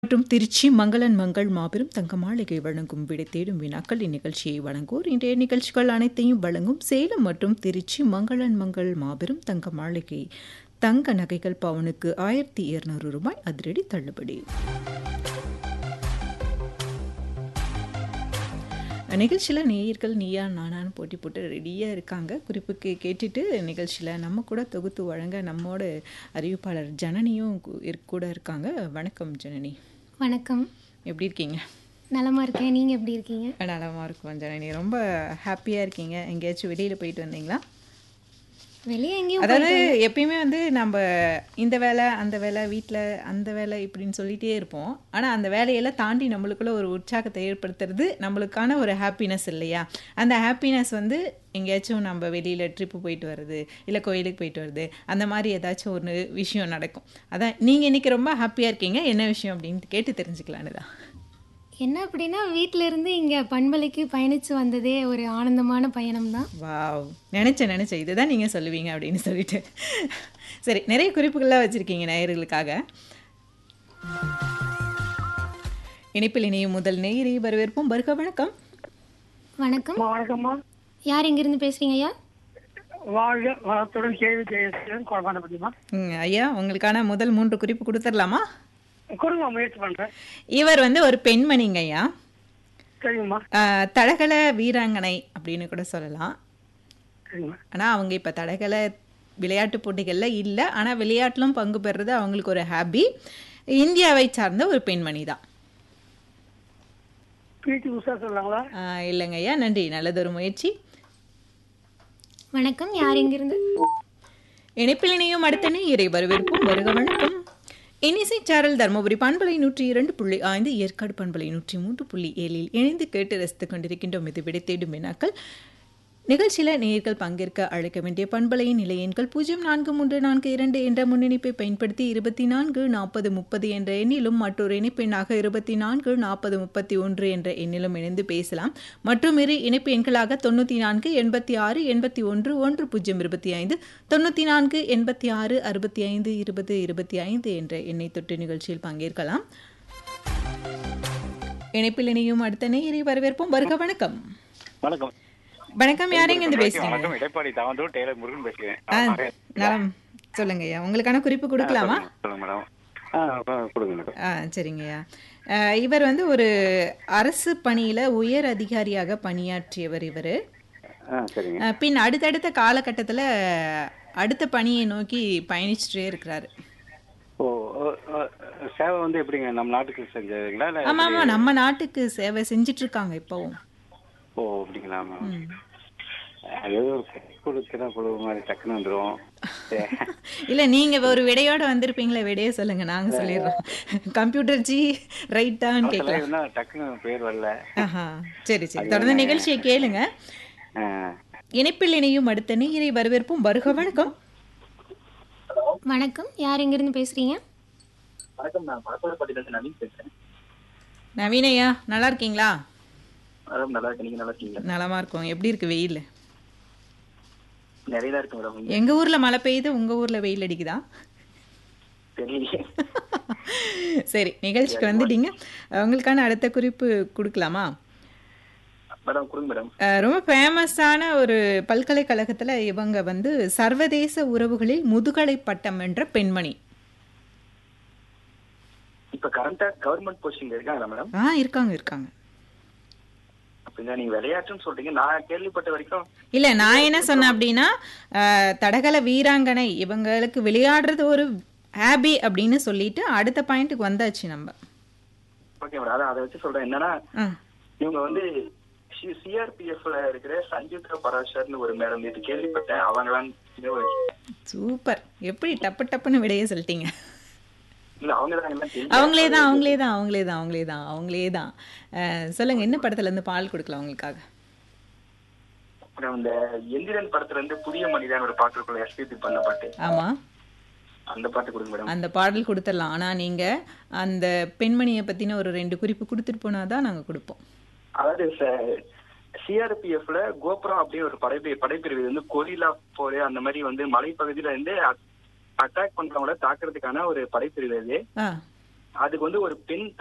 மற்றும் திருச்சி மங்களன் மங்கள் மாபெரும் தங்க மாளிகை வழங்கும் விடை தேடும் வினாக்கள் இந்நிகழ்ச்சியை வழங்குவோர் இன்றைய நிகழ்ச்சிகள் அனைத்தையும் வழங்கும் சேலம் மற்றும் திருச்சி மங்களன் மங்கள் மாபெரும் தங்க மாளிகை தங்க நகைகள் பவுனுக்கு ஆயிரத்தி இருநூறு ரூபாய் அதிரடி தள்ளுபடி நிகழ்ச்சியில் நேயர்கள் நீயா நானான்னு போட்டி போட்டு ரெடியாக இருக்காங்க குறிப்புக்கு கேட்டுட்டு நிகழ்ச்சியில் நம்ம கூட தொகுத்து வழங்க நம்மோட அறிவிப்பாளர் ஜனனியும் கு- இரு- கூட இருக்காங்க வணக்கம் ஜனனி வணக்கம் எப்படி இருக்கீங்க நலமா இருக்கேன் நீங்க எப்படி இருக்கீங்க நலமாக இருக்கும் ஜனனி ரொம்ப ஹாப்பியாக இருக்கீங்க எங்கேயாச்சும் வெளியில் போயிட்டு வந்தீங்களா வெளியே எங்கேயும் அதாவது எப்பயுமே வந்து நம்ம இந்த வேலை அந்த வேலை வீட்டில் அந்த வேலை இப்படின்னு சொல்லிட்டே இருப்போம் ஆனால் அந்த வேலையெல்லாம் தாண்டி நம்மளுக்குள்ள ஒரு உற்சாகத்தை ஏற்படுத்துறது நம்மளுக்கான ஒரு ஹாப்பினஸ் இல்லையா அந்த ஹாப்பினஸ் வந்து எங்கேயாச்சும் நம்ம வெளியில் ட்ரிப்பு போயிட்டு வர்றது இல்லை கோயிலுக்கு போயிட்டு வருது அந்த மாதிரி ஏதாச்சும் ஒரு விஷயம் நடக்கும் அதான் நீங்கள் இன்றைக்கி ரொம்ப ஹாப்பியாக இருக்கீங்க என்ன விஷயம் அப்படின்னு கேட்டு தெரிஞ்சுக்கலான்னு தான் என்ன அப்படின்னா வீட்ல இருந்து இங்க பண்பலைக்கு பயணிச்சு வந்ததே ஒரு ஆனந்தமான பயணம் தான் வாவ் நினச்சேன் நினச்சேன் இதுதான் நீங்கள் சொல்லுவீங்க அப்படின்னு சொல்லிட்டு சரி நிறைய குறிப்புகள்லாம் வச்சுருக்கீங்க நேயர்களுக்காக இணைப்பில் இணையும் முதல் நேயரை வரவேற்போம் வருக வணக்கம் வணக்கம் அம்மா, வணக்கம்மா யார் இங்கிருந்து பேசுறீங்க ஐயா வாழ்க வளத்துடன் கேள்வி ஜெயசீலன் குழந்தைப்பட்டிமா ம், ஐயா உங்களுக்கான முதல் மூன்று குறிப்பு கொடுத்துடலாமா கொடுங்க முயற்சி பண்றேன் இவர் வந்து ஒரு பெண்மணிங்க ஐயா சரிங்கம்மா ஆஹ், தடகள வீராங்கனை அப்படின்னு கூட சொல்லலாம் சரிங்கம்மா ஆனால் அவங்க இப்போ தடகள விளையாட்டு போட்டிகளில் இல்லை ஆனால் விளையாட்டிலும் பங்கு பெறுறது அவங்களுக்கு ஒரு ஹாபி இந்தியாவை சார்ந்த ஒரு பெண்மணி தான் பிடி உஷா சொல்லாங்களா ஆஹ் இல்லைங்க ஐயா நன்றி நல்லதொரு முயற்சி வணக்கம் யார் இங்கிருந்து இணைப்பில் இணையும் அடுத்த நேயரை வரவேற்போம் வருக வணக்கம் இனிசை சாரல் தருமபுரி பண்பலை நூற்றி இரண்டு புள்ளி ஐந்து ஏற்காடு பண்பலை நூற்றி மூன்று புள்ளி ஏழில் இணைந்து கேட்டு ரசித்துக் கொண்டிருக்கின்றோம் இது விடை தேடும் வினாக்கள் நிகழ்ச்சியில் நேயர்கள் பங்கேற்க அழைக்க வேண்டிய பண்பலையின் நிலை எண்கள் பூஜ்ஜியம் நான்கு மூன்று நான்கு இரண்டு என்ற முன்னிணைப்பை பயன்படுத்தி இருபத்தி நான்கு நாற்பது முப்பது என்ற எண்ணிலும் மற்றொரு இணைப்பெண்ணாக இருபத்தி நான்கு நாற்பது முப்பத்தி ஒன்று என்ற எண்ணிலும் இணைந்து பேசலாம் மற்றும் இரு இணைப்பு எண்களாக தொண்ணூற்றி நான்கு எண்பத்தி ஆறு எண்பத்தி ஒன்று ஒன்று பூஜ்ஜியம் இருபத்தி ஐந்து தொண்ணூற்றி நான்கு எண்பத்தி ஆறு அறுபத்தி ஐந்து இருபது இருபத்தி ஐந்து என்ற எண்ணை தொட்டு நிகழ்ச்சியில் பங்கேற்கலாம் இணைப்பில் இணையும் அடுத்த நேயரை வரவேற்போம் வருக வணக்கம் வணக்கம் வணக்கம் யாரைங்க இருந்து பேசுறீங்க வணக்கம் எடப்பாடி தாவந்தூர் டெய்லர் முருகன் பேசுகிறேன் ஆ, நலம் சொல்லுங்க ஐயா உங்களுக்கான குறிப்பு கொடுக்கலாமா சொல்லுங்க மேடம் ஆ ஆ, கொடுங்க மேடம் ஆ சரிங்கய்யா ஆ, இவர் வந்து ஒரு அரசு பணியில உயர் அதிகாரியாக பணியாற்றியவர் இவர் ஆ சரிங்க பின் அடுத்தடுத்த காலகட்டத்துல அடுத்த பணியை நோக்கி பயணிச்சுட்டே இருக்கிறாரு ஓ ஓ, ஓ, சேவை வந்து எப்படிங்க நம்ம நாட்டுக்கு செஞ்சதுங்களா இல்லை ஆமா ஆமா நம்ம நாட்டுக்கு சேவை செஞ்சிட்டு இருக்காங்க இப்பவும் ஓ அப்படிங்களா மேம் அது ஏதோ ஒரு கை கொடுக்கிற குழு மாதிரி டக்குன்னு வந்துடும் இல்ல நீங்க ஒரு விடையோட வந்திருப்பீங்களே விடையே சொல்லுங்க நாங்க சொல்லிடுறோம் கம்ப்யூட்டர் ஜி ரைட்டான்னு கேட்கலாம் இருந்தா டக்குன்னு பேர் வரல ஆஹா சரி சரி தொடர்ந்து நிகழ்ச்சியை கேளுங்க ஆ, இணைப்பில் இணையும் அடுத்த நீரை வரவேற்போம் வருக வணக்கம் வணக்கம் யார் இங்கிருந்து பேசுறீங்க வணக்கம் நான் பழக்கோடப்பட்டியிலிருந்து நவீன் பேசுறேன் நவீனையா நல்லா இருக்கீங்களா மேடம் நல்லா இருக்கு நீங்க நல்லா இருக்கீங்களா நலமா இருக்கோம் எப்படி இருக்கு வெயில் நிறைய தான் இருக்கு மேடம் எங்க ஊர்ல மழை பெய்யுது உங்க ஊர்ல வெயில் அடிக்குதா தெரியலையே சரி நிகழ்ச்சிக்கு வந்துட்டீங்க உங்களுக்கான அடுத்த குறிப்பு கொடுக்கலாமா மேடம் கொடுங்க மேடம் அஹ், ரொம்ப ஃபேமஸான ஒரு பல்கலைக்கழகத்துல இவங்க வந்து சர்வதேச உறவுகளில் முதுகலை பட்டம் என்ற பெண்மணி இப்ப கரண்டா கவர்மெண்ட் போஸ்டிங் இருக்காங்களா மேடம் ஆ இருக்காங்க இருக்காங்க அப்படின்னா நீங்க விளையாட்டுன்னு சொல்றீங்க நான் கேள்விப்பட்ட வரைக்கும் இல்ல நான் என்ன சொன்னேன் அப்படின்னா அஹ், தடகள வீராங்கனை இவங்களுக்கு விளையாடுறது ஒரு ஹாபி அப்படின்னு சொல்லிட்டு அடுத்த பாயிண்ட்டுக்கு வந்தாச்சு நம்ம ஓகே மேடம் அதான் அதை வச்சு சொல்றேன் என்னன்னா ஆ இவங்க வந்து சிஆர்பிஎஃப்ல இருக்கிற சஞ்சுதா பராசர்னு ஒரு மேடம் இது கேள்விப்பட்டேன் அவங்களான்னு ஒரு சூப்பர் எப்படி டப்பு டப்புன்னு விடையே சொல்லிட்டீங்க இல்ல அவங்க தான் எல்லாம் தெரியும் அவங்களே தான் அவங்களே தான் அவங்களே தான் அவங்களே தான் அவங்களே தான் அஹ், சொல்லுங்க என்ன படத்துல இருந்து பால் கொடுக்கலாம் உங்களுக்காக அப்புறம் இந்த எந்திரன் படத்துல இருந்து புதிய மனிதன் ஒரு பாட்டு இருக்குல்ல எஸ்பிபி பண்ண பாட்டு ஆமா அந்த பாட்டு கொடுங்க மேடம் அந்த பாடல் கொடுத்துடலாம் ஆனா நீங்க அந்த பெண்மணியை பத்தின ஒரு ரெண்டு குறிப்பு கொடுத்துட்டு போனாதான் நாங்க கொடுப்போம் அதாவது சிஆர்பிஎஃப்ல கோபுரம் அப்படியே ஒரு படைப்பிரிவு படைப்பிரிவு வந்து கொரிலா போர் அந்த மாதிரி வந்து மலைப்பகுதியில இருந்து அட்டாக் பண்றவங்கள தாக்குறதுக்கான ஒரு படைப்பிரிவு இது ஆ அதுக்கு வந்து ஒரு பெண்